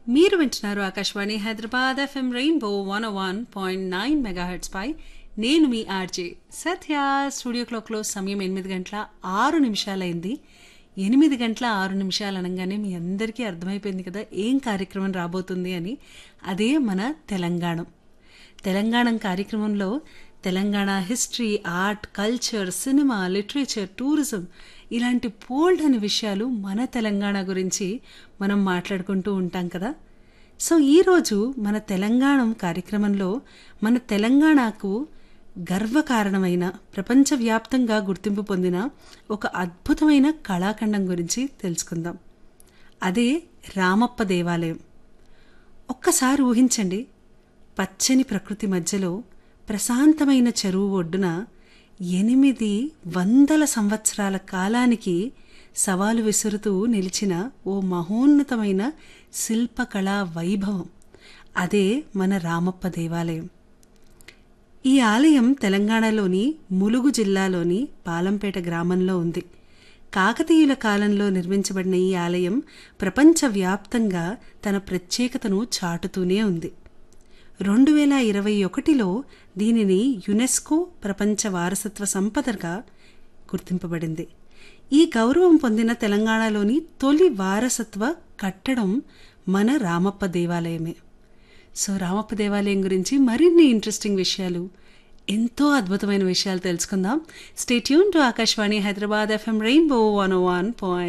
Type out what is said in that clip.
మీరు వింటున్నారు Akashvani Hyderabad FM rainbow one one point nine megahertz పై నేను మీ ఆర్జే సత్య స్టూడియో క్లాక్లో సమయం ఎనిమిది గంటల ఆరు నిమిషాలైంది ఎనిమిది గంటల ఆరు నిమిషాలు అనగానే మీ అందరికీ అర్థమైపోయింది కదా ఏం కార్యక్రమం రాబోతుంది అని అదే మన తెలంగాణ తెలంగాణ కార్యక్రమంలో Telangana history art culture cinema literature tourism ఇలాంటి బోల్డ్ అనే విషయాలు మన తెలంగాణ గురించి మనం మాట్లాడుకుంటూ ఉంటాం కదా సో ఈరోజు మన తెలంగాణ కార్యక్రమంలో మన తెలంగాణకు గర్వకారణమైన ప్రపంచవ్యాప్తంగా గుర్తింపు పొందిన ఒక అద్భుతమైన కళాఖండం గురించి తెలుసుకుందాం అదే రామప్ప దేవాలయం ఒక్కసారి ఊహించండి పచ్చని ప్రకృతి మధ్యలో ప్రశాంతమైన చెరువు ఒడ్డున ఎనిమిది వందల సంవత్సరాల కాలానికి సవాలు విసురుతూ నిలిచిన ఓ మహోన్నతమైన శిల్పకళా వైభవం అదే మన రామప్ప దేవాలయం ఈ ఆలయం తెలంగాణలోని ములుగు జిల్లాలోని పాలంపేట గ్రామంలో ఉంది కాకతీయుల కాలంలో నిర్మించబడిన ఈ ఆలయం ప్రపంచవ్యాప్తంగా తన ప్రత్యేకతను చాటుతూనే ఉంది రెండు వేల ఇరవై ఒకటిలో దీనిని యునెస్కో ప్రపంచ వారసత్వ సంపదగా గుర్తింపబడింది ఈ గౌరవం పొందిన తెలంగాణలోని తొలి వారసత్వ కట్టడం మన రామప్ప దేవాలయమే సో రామప్ప దేవాలయం గురించి మరిన్ని ఇంట్రెస్టింగ్ విషయాలు ఎంతో అద్భుతమైన విషయాలు తెలుసుకుందాం stay tuned to Akashvani Hyderabad FM rainbow one one point